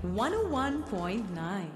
101.9.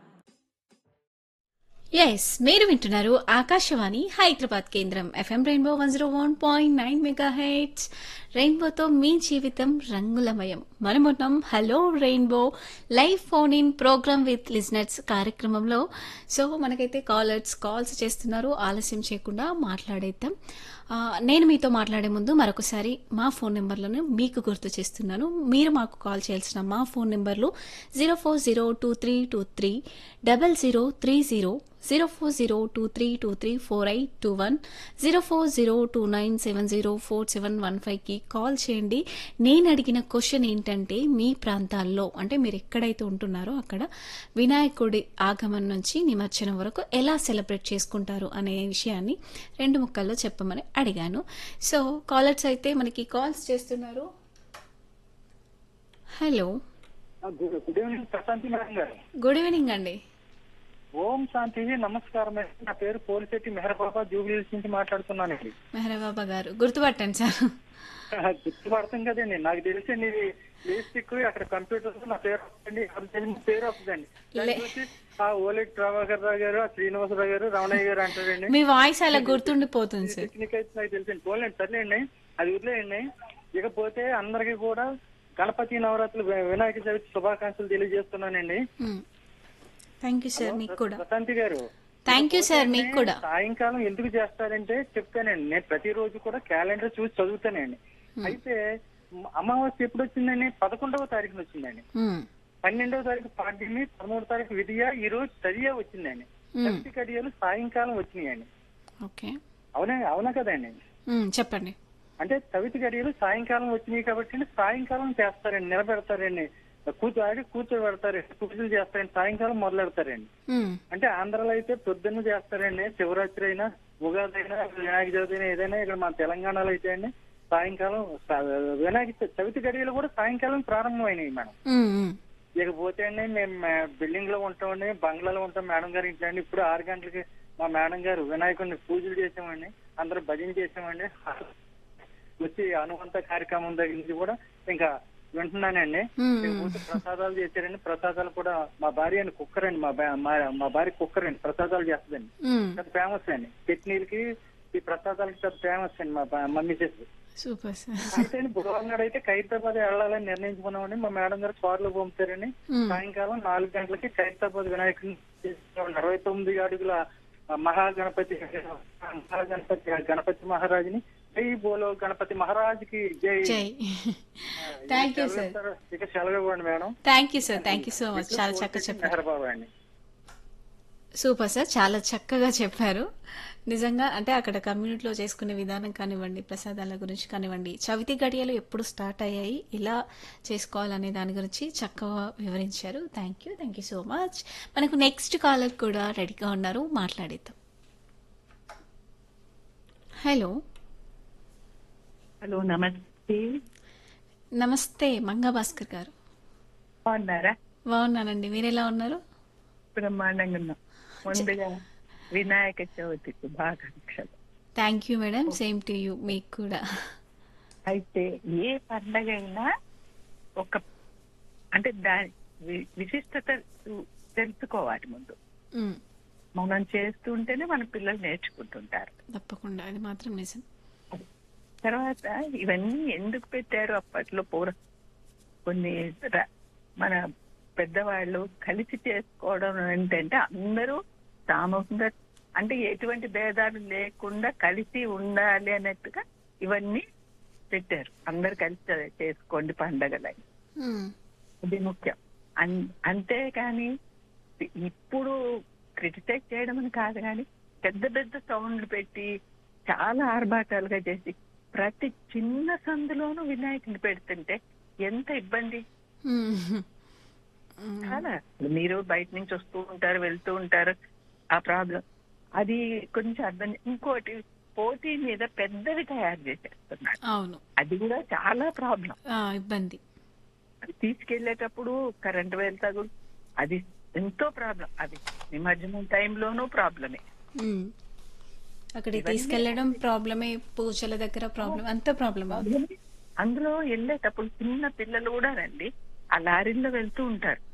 Yes మీరు వింటున్నారు ఆకాశవాణి హైదరాబాద్ కేంద్రం FM rainbow one zero one point nine megahertz రెయిన్బోతో మీ జీవితం రంగులమయం మనమున్నాం hello rainbow live phone in program with listeners కార్యక్రమంలో సో మనకైతే కాలర్స్ కాల్స్ చేస్తున్నారు ఆలస్యం చేయకుండా మాట్లాడేద్దాం ఆ, నేను మీతో మాట్లాడే ముందు మరొకసారి మా ఫోన్ నెంబర్లను మీకు గుర్తు చేస్తున్నాను మీరు మాకు కాల్ చేయాల్సిన మా ఫోన్ నెంబర్లు zero four zero two three two three double zero three zero zero four zero two three two three four eight two one zero four zero two nine seven zero four seven one ఫైవ్కి call చేయండి నేను అడిగిన question ఏంటంటే మీ ప్రాంతాల్లో అంటే మీరు ఎక్కడైతే ఉంటున్నారో అక్కడ వినాయకుడి ఆగమన్ నుంచి నిమజ్జనం వరకు ఎలా సెలబ్రేట్ చేసుకుంటారు అనే విషయాన్ని రెండు ముక్కల్లో చెప్పమని అడిగాను సో కాలర్స్ అయితే మనకి కాల్స్ చేస్తున్నారు hello good good evening Prashanti madam గారు గుడ్ ఈవినింగ్ అండి ఓం శాంతి నమస్కారం మేడం. నా పేరు పోలిశెట్టి మెహర్బాబా జూబ్లీస్ నుంచి మాట్లాడుతున్నానండి మెహరబాబా గారు గుర్తుపట్టండి సార్ గుర్తుపడతాం కదండి నాకు తెలిసండి ఇది లిప్స్టిక్ అక్కడ కంప్యూటర్ నా పేరు వస్తుంది అది తెలిసిన పేరు వస్తుందండి దాన్ని లే- చూసి ఆ ఓలెట్ ప్రభాకర్ రావు గారు ఆ శ్రీనివాసరావు గారు రమణయ్య గారు అంటారండి మీ వాయిస్ అలా గుర్తుండిపోతుంది సార్ టెక్నిక్ అయితే నాకు తెలిసింది పోలేండి సర్లేండి అది వదిలేయండి ఇకపోతే అందరికీ కూడా గణపతి నవరాత్రులు వి- వినాయక చవితి శుభాకాంక్షలు తెలియజేస్తున్నానండి థ్యాంక్ యూ సార్ మీకు కూడా ప్రశాంతి గారు థ్యాంక్ యూ సార్ మీకు కూడా సాయంకాలం ఎందుకు చేస్తారంటే చెప్తానండి నేను ప్రతిరోజు కూడా క్యాలెండర్ చూసి చదువుతానండి అయితే మ- అమావాస్య ఎప్పుడు వచ్చిందండి పదకొండవ తారీఖున వచ్చిందండి మ్మ్. పన్నెండవ తారీఖు పాడ్యమి పదమూడవ తారీఖు విధియ ఈ రోజు తదియ వచ్చిందండి మ్మ్. శక్తి కడియాలు సాయంకాలం వచ్చినాయండి ఓకే అవునా అవునా కదండి మ్మ్, చెప్పండి అంటే చవితి గడియలు సాయంకాలం వచ్చినాయి కాబట్టి సాయంకాలం చేస్తారండి నిలబెడతారండి కూర్చో ఆడి కూర్చోబెడతారండి పూజలు చేస్తారండి సాయంకాలం మొదలెడతారండి మ్మ్. అంటే ఆంధ్రాలో అయితే పొద్దున్న చేస్తారండి శివరాత్రి అయినా ఉగాది అయినా వినాయక చవితి అయినా ఏదైనా ఇక్కడ మన తెలంగాణలో అయితే అండి సాయంకాలం స- వినాయక చ- చవితి గడియలు కూడా సాయంకాలం ప్రారంభమైనాయి మేడం మ్మ్, మ్మ్. ఇకపోతే అండి మేము బిల్డింగ్ లో ఉంటామండి బంగ్లాలో ఉంటాం మేడం గారి ఇంట్లో అండి ఇప్పుడు ఆరు గంటలకి మా మేడం గారు వినాయకుడిని పూజలు చేసామండి అందరూ భజన చేసామండి వచ్చి అనువంత కార్యక్రమం దగ్గర నుంచి కూడా ఇంకా వింటున్నానండి మ్మ్. ఇకపోతే ప్రసాదాలు చేశారండి ప్రసాదాలు కూడా మా భార్య అండి కుక్కర్ అండి మా బా- మా- మా భార్య కుక్కర్ అండి ప్రసాదాలు చేస్తుందండి మ్మ్. పెద్ద ఫేమస్ అండి చట్నీలకి ఈ ప్రసాదాలకి పెద్ద ఫేమస్ అండి మా బా- మమ్మీ చేసి సూపర్ సార్ అయితే బుధవారం నాడు అయితే ఖైరతాబాద్ వెళ్ళాలని నిర్ణయించుకున్నామండి మా మేడం గారు కార్లో పంపుతారని మ్మ్. సాయంకాలం నాలుగు గంటలకి ఖైరతాబాద్ వినాయకుడిని తీసుకురావాలి. అరవై తొమ్మిది అడుగుల మహాగణపతి మహాగణపతి గణపతి మహారాజుని జై బోలో గణపతి మహారాజుకి జై జై థ్యాంక్ యూ సార్ ఇక సెలవు ఇవ్వండి madam thank you sir thank you so much చాలా చక్కగా చెప్పారు మెహర్బాబా అండి సూపర్ సార్ చాలా చక్కగా చెప్పారు నిజంగా అంటే అక్కడ కమ్యూనిటీలో చేసుకునే విధానం కానివ్వండి ప్రసాదాల గురించి కానివ్వండి చవితి గడియలు ఎప్పుడు స్టార్ట్ అయ్యాయి ఎలా చేసుకోవాలనే దాని గురించి చక్కగా వివరించారు thank you thank you so much మనకు నెక్స్ట్ కాలర్ కూడా రెడీగా ఉన్నారు మాట్లాడేద్దాం హలో హలో నమస్తే నమస్తే మంగా భాస్కర్ గారు బాగున్నారా బాగున్నానండి మీరు ఎలా ఉన్నారు బ్రహ్మాండంగా ఉన్నాం ముందుగా వినాయక చవితి శుభాకాంక్షలు thank you madam same to you మీకు కూడా అయితే ఏ పండగ అయినా ఒక అంటే దాని వి- విశిష్టత తెలుసుకోవాలి ముందు మ్, మనం చేస్తుంటేనే మన పిల్లలు నేర్చుకుంటుంటారు తప్పకుండా అది మాత్రం నిజం తర్వాత ఇవన్నీ ఎందుకు పెట్టారు అప్పట్లో పూర్వ కొన్ని ర- మన పెద్దవాళ్ళు కలిసి చేసుకోవడం ఏంటంటే అందరూ సామూహికంగా అంటే ఎటువంటి భేదాలు లేకుండా కలిసి ఉండాలి అన్నట్టుగా ఇవన్నీ పెట్టారు అందరు కలిసి చేసుకోండి పండగలని మ్, ఇది ముఖ్యం అన్- అంతేకాని ఇప్పుడు క్రిటిసైజ్ చేయడం అని కాదు కానీ పెద్ద పెద్ద సౌండ్లు పెట్టి చాలా ఆర్భాటాలుగా చేసి ప్రతి చిన్న సందులోనూ వినాయకుని పెడుతుంటే ఎంత ఇబ్బంది మ్, మ్, చాలా మీరు బయట నుంచి వస్తూ ఉంటారు వెళ్తూ ఉంటారు ఆ ప్రాబ్లం అది కొంచెం అర్థం ఇంకోటి పోటీ మీద పెద్దవి తయారు చేసేస్తున్నారు అవును అది కూడా చాలా ప్రాబ్లం ఆ, ఇబ్బంది అది తీసుకెళ్లేటప్పుడు కరెంట్ వేలు తగులు అది ఎంతో ప్రాబ్లం అది నిమజ్జనం టైంలోనూ ప్రాబ్లమే మ్. అక్కడికి తీసుకెళ్లడం ప్రాబ్లమే పూజల దగ్గర ప్రాబ్లం అంత ప్రాబ్లం అవుతుంది అందులో వెళ్ళేటప్పుడు చిన్న పిల్లలు కూడా రండి ఆ లారీల్లో వెళ్తూ ఉంటారు